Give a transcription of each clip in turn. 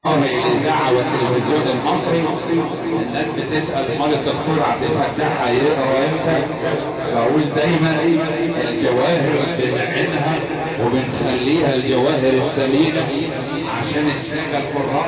الاذاعه والتلفزيون المصري الناس بتسال امال الدكتور عبد الفتاح هيقرا امتى بقول دايما الجواهر بنعينها وبنخليها الجواهر السليمه عشان الساده القراء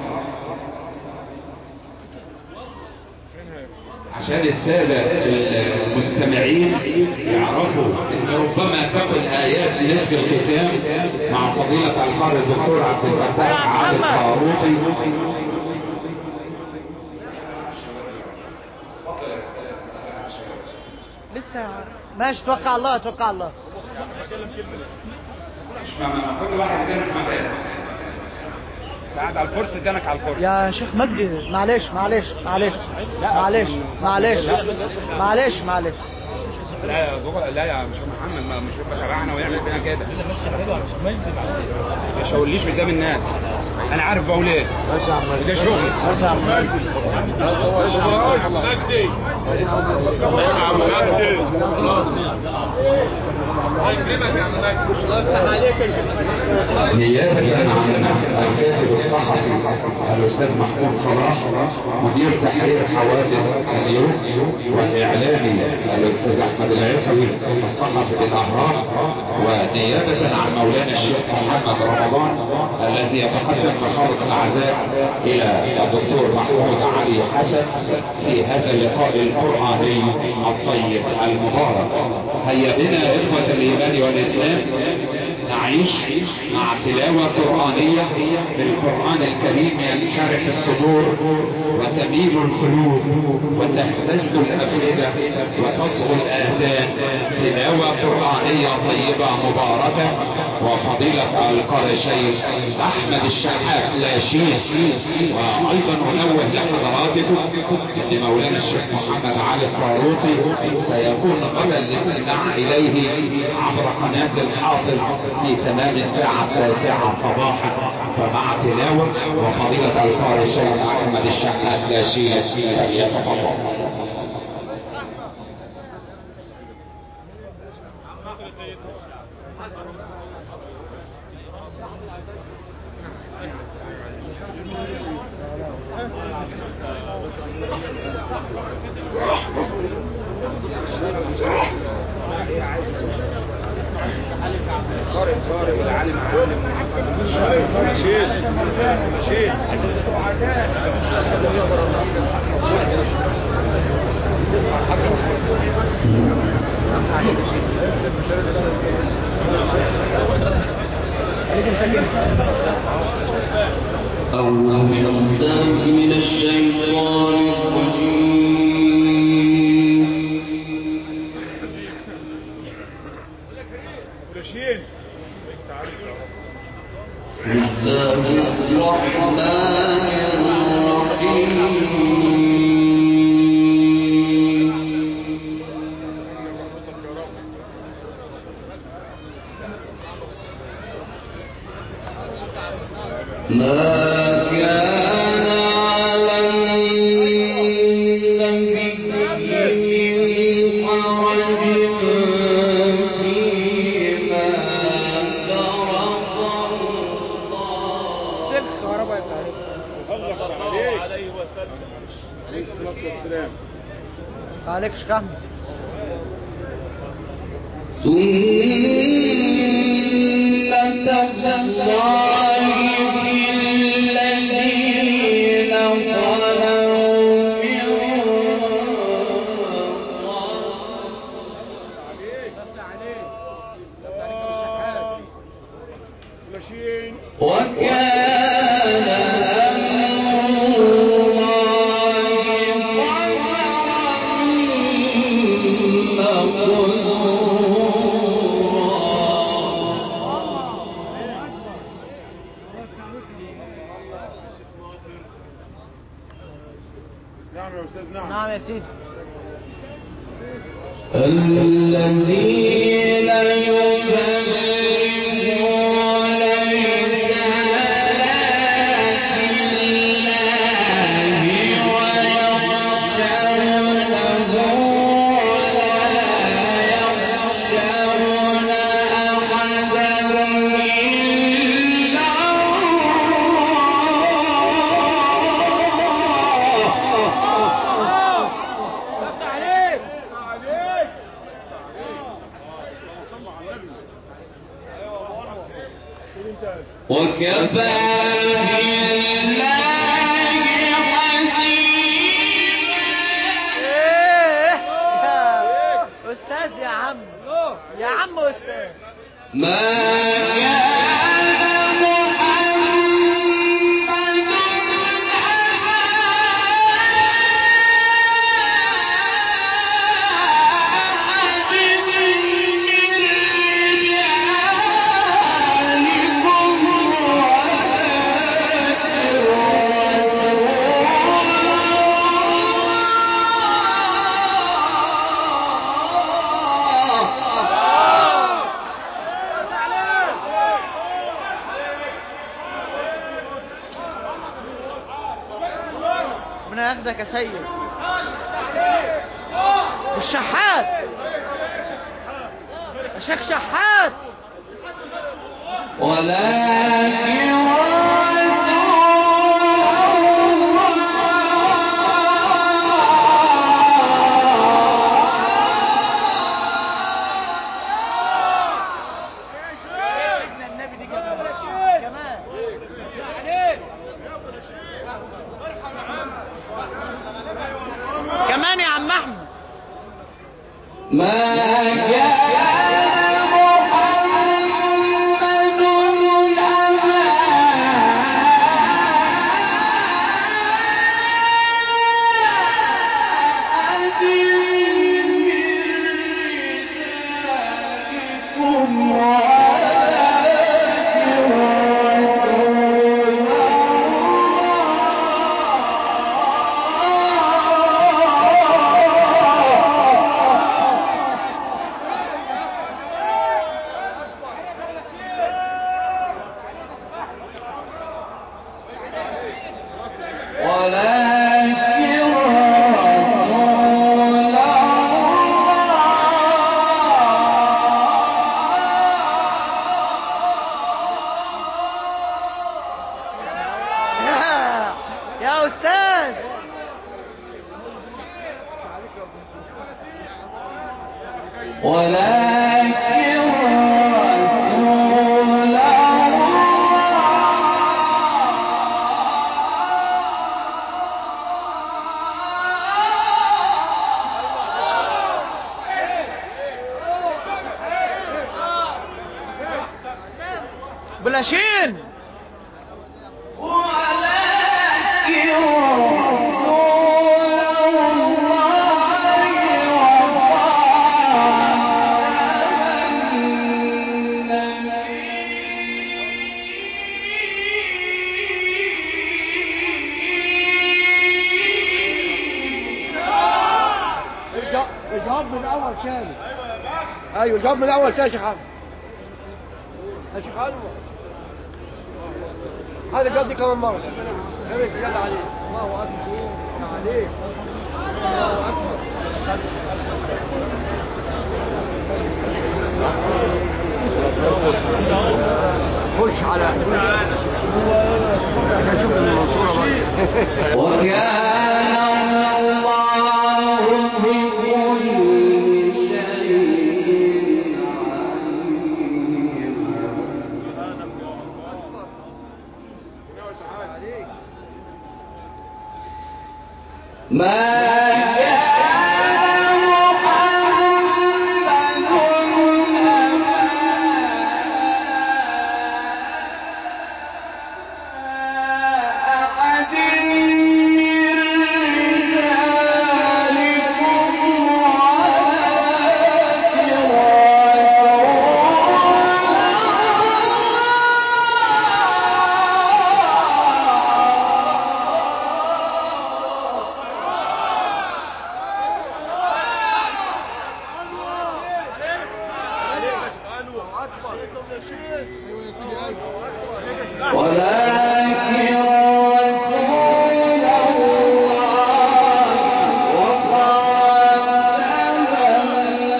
عشان السادة المستمعين يعرفوا ان ربما تقل ايات نسج الختام مع فضيلة القارئ الدكتور عبد الفتاح عادل الطاروطي لسه ماشي توكل على الله توكل على الله كل واحد كان في مكانه قاعد على الكرسي قدامك على الكرسي يا شيخ مجدي معلش معلش معلش معلش معلش معلش معلش لا يا جوجل لا يا مش محمد ما مش يبقى تبعنا ويعمل فينا كده ما تشاورليش قدام الناس انا عارف بقول ايه ده شغلي مجدي نيابة عن الكاتب الصحفي الأستاذ محمود صلاح مدير تحرير حوادث اليوم والإعلامي الأستاذ أحمد العيسوي الصحفي بالأهرام ونيابة عن مولانا الشيخ محمد رمضان الذي يتقدم بخالص العزاء إلى الدكتور محمود علي حسن في هذا اللقاء القرآني الطيب المبارك هيا بنا إخوة الإيمان والإسلام نعيش مع تلاوة قرآنية بالقرآن الكريم ينشرح الصدور وتميل القلوب وتهتز الأفئدة وتصغو الآذان تلاوة قرآنية طيبة مباركة وفضيلة القارئ الشيخ أحمد الشحات لاشين وأيضا أنوه لحضراتكم أن مولانا الشيخ محمد علي الطاروطي سيكون غدا الاستماع إليه عبر قناة الحافظ في تمام الساعة التاسعة صباحا فمع تلاوة وفضيلة القارئ الشيخ أحمد الشحات لاشين فليتفضل قارئ قارئ والعالم عالم شيل شيل أعوذ بالله من الشيطان الرجيم بسم الله الرحمن الرحيم ما كان على النبي من حرج فيما فرض الله سلك كهرباء عليكش كم سنة الله في الذين خلوا من وكان أمر الله قدرا مقدورا نعم يا استاذ نعم نعم يا سيدي الذين يبلغون رسالات الله ويخشونه ولا يخشون أحدا إلا الله ربنا ياخدك يا سيد الشحات يا شيخ شحات ولكن كمان يا عم احمد ما كان محمد ولكن رسول يا يا استاذ ولكن رسول بلاشين ولكن رسول الجواب من الاول تاني ايوه الجواب من الاول تاني يا شيخ حمد يا شيخ انور هذا الجواب دي كمان مره امسك يلا عليك الله اكبر يا عليك الله اكبر خش على شوف المنصوره بقى وكان الله بكل شيء عليما ما كان محمد أحد من رجالكم ولكن رسول الله وخاتم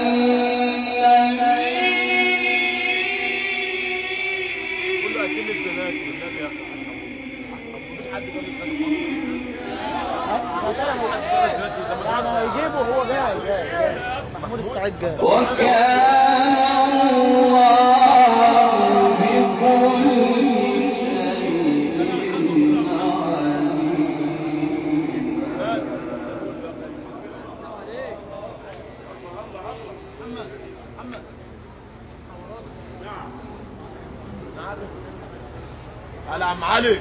النبيين يعني هيجيبه هو جاي جاي محمود السعيد جاي وكان الله بكل شيء عليما عم علي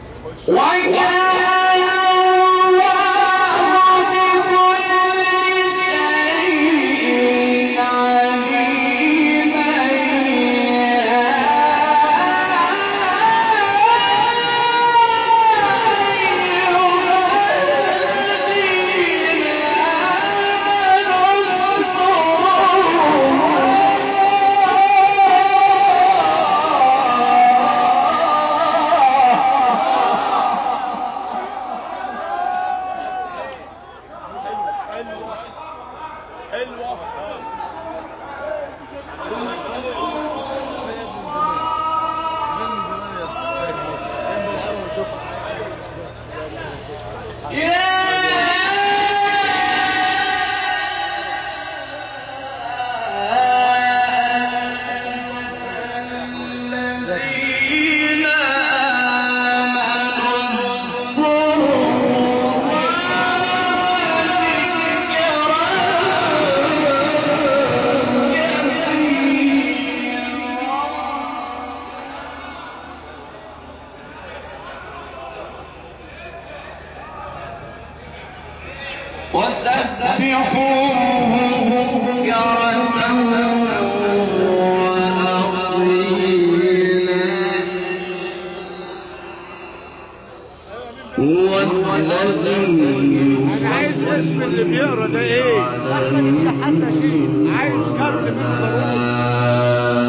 انا عايز اسم اللي بيقرا ده ايه احمد الشحات شيء عايز كارت من الضروري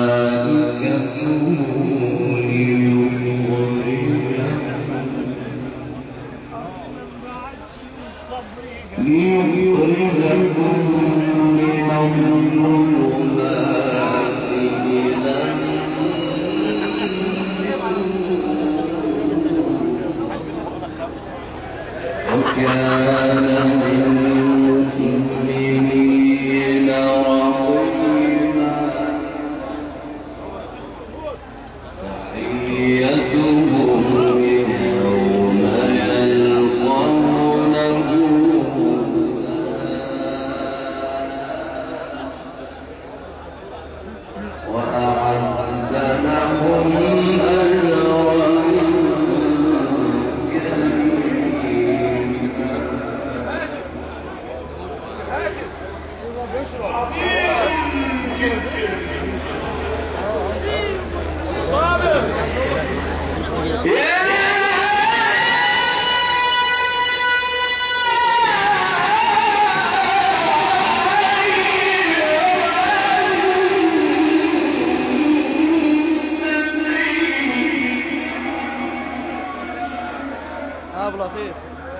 اه ابو لطيف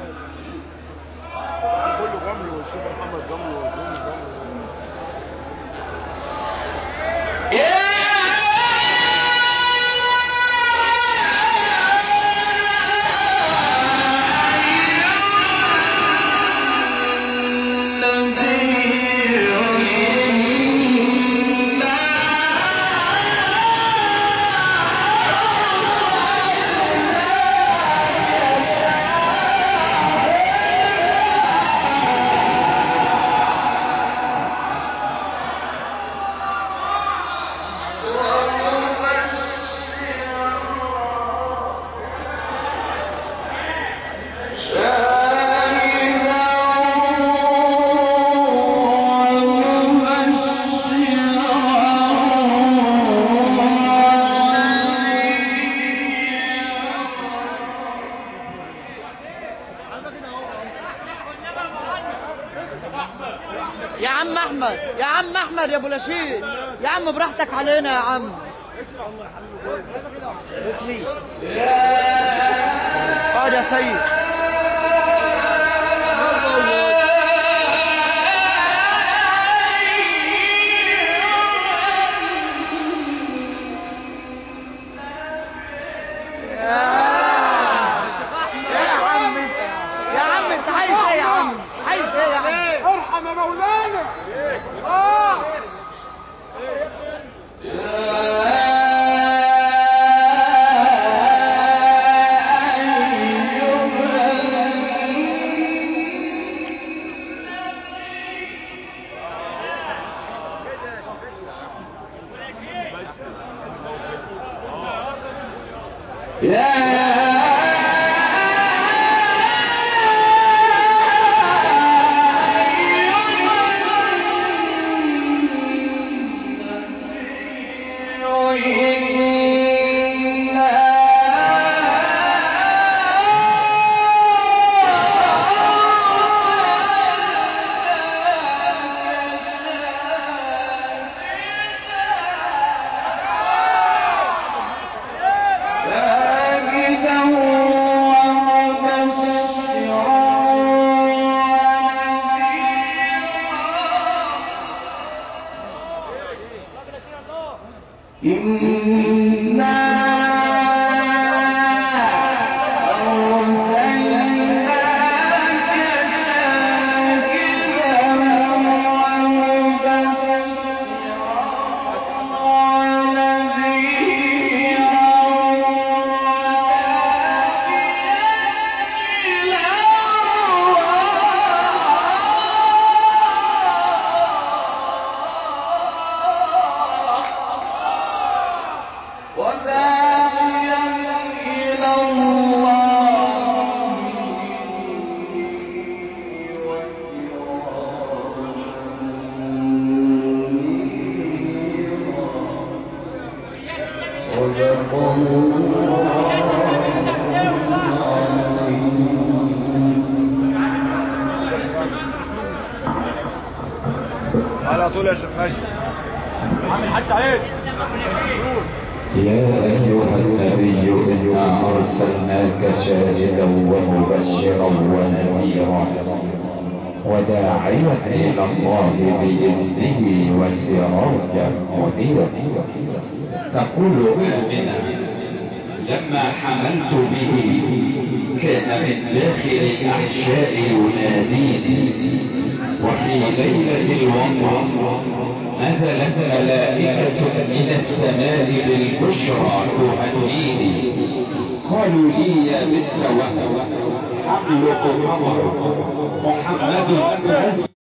كله جمل والشيخ محمد جمل والدنيا جمل يا عم احمد يا عم احمد يا ابو لشيد يا عم براحتك علينا يا عم اسمي اقعد يا سيد يا عم انت يا عم انت عايز ايه يا عم عايز ايه يا عم ارحم يا مولانا اه يا طول يا شيخ ماشي عامل حتى عيد يا أيها النبي إنا أرسلناك شاهدا ومبشرا ونذيرا وداعيا إلى الله بإذنه وسراجا منيرا تقول آمنا لما حملت به كان من داخل الأحشاء يناديني وفي ليلة الوضع نزلت ملائكة من السماء بالبشرى تهنيني قالوا لي يا بنت وهب حملك قمر محمد